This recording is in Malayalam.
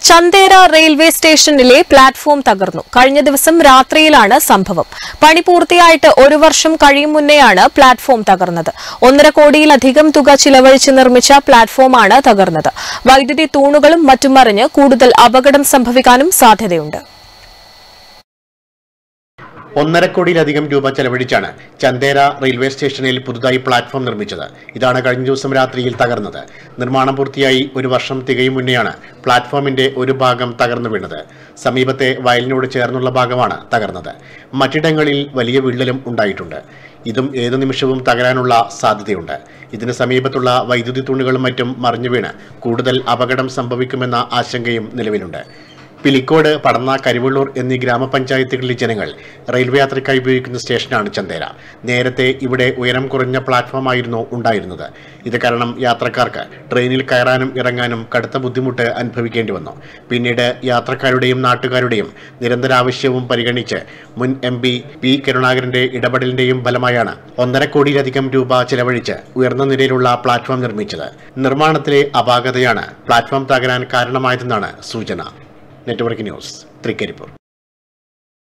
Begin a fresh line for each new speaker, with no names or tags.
ചന്തേര റെയിൽവേ സ്റ്റേഷനിലെ പ്ലാറ്റ്ഫോം തകർന്നു കഴിഞ്ഞ ദിവസം രാത്രിയിലാണ് സംഭവം പണി പൂർത്തിയായിട്ട് ഒരു വർഷം കഴിയും മുന്നെയാണ് പ്ലാറ്റ്ഫോം തകർന്നത് ഒന്നര കോടിയിലധികം തുക ചിലവഴിച്ച് നിർമ്മിച്ച പ്ലാറ്റ്ഫോമാണ് തകർന്നത് വൈദ്യുതി തൂണുകളും മറ്റും മറിഞ്ഞ് കൂടുതൽ അപകടം സംഭവിക്കാനും സാധ്യതയുണ്ട്
ഒന്നര കോടിയിലധികം രൂപ ചെലവഴിച്ചാണ് ചന്തേര റെയിൽവേ സ്റ്റേഷനിൽ പുതുതായി പ്ലാറ്റ്ഫോം നിർമ്മിച്ചത് ഇതാണ് കഴിഞ്ഞ ദിവസം രാത്രിയിൽ തകർന്നത് നിർമ്മാണം പൂർത്തിയായി ഒരു വർഷം തികയും മുന്നെയാണ് പ്ലാറ്റ്ഫോമിന്റെ ഒരു ഭാഗം തകർന്നു വീണത് സമീപത്തെ വയലിനോട് ചേർന്നുള്ള ഭാഗമാണ് തകർന്നത് മറ്റിടങ്ങളിൽ വലിയ വിള്ളലും ഉണ്ടായിട്ടുണ്ട് ഇതും ഏതു നിമിഷവും തകരാനുള്ള സാധ്യതയുണ്ട് ഇതിന് സമീപത്തുള്ള വൈദ്യുതി തൂണുകളും മറ്റും മറിഞ്ഞു വീണ് കൂടുതൽ അപകടം സംഭവിക്കുമെന്ന ആശങ്കയും നിലവിലുണ്ട് പിലിക്കോട് പടന്ന കരിവള്ളൂർ എന്നീ ഗ്രാമപഞ്ചായത്തുകളിലെ ജനങ്ങൾ റെയിൽവേ യാത്രയ്ക്കായി ഉപയോഗിക്കുന്ന സ്റ്റേഷനാണ് ചന്തേര നേരത്തെ ഇവിടെ ഉയരം കുറഞ്ഞ പ്ലാറ്റ്ഫോമായിരുന്നു ഉണ്ടായിരുന്നത് ഇത് കാരണം യാത്രക്കാർക്ക് ട്രെയിനിൽ കയറാനും ഇറങ്ങാനും കടുത്ത ബുദ്ധിമുട്ട് അനുഭവിക്കേണ്ടി വന്നു പിന്നീട് യാത്രക്കാരുടെയും നാട്ടുകാരുടെയും നിരന്തരാവശ്യവും പരിഗണിച്ച് മുൻ എം പി പി കരുണാകരന്റെ ഇടപെടലിന്റെയും ഫലമായാണ് ഒന്നര കോടിയിലധികം രൂപ ചെലവഴിച്ച് ഉയർന്ന നിലയിലുള്ള പ്ലാറ്റ്ഫോം നിർമ്മിച്ചത് നിർമ്മാണത്തിലെ അപാകതയാണ് പ്ലാറ്റ്ഫോം തകരാൻ കാരണമായതെന്നാണ് സൂചന നെറ്റ്വർക്ക് ന്യൂസ് തൃക്കരിപ്പൂർ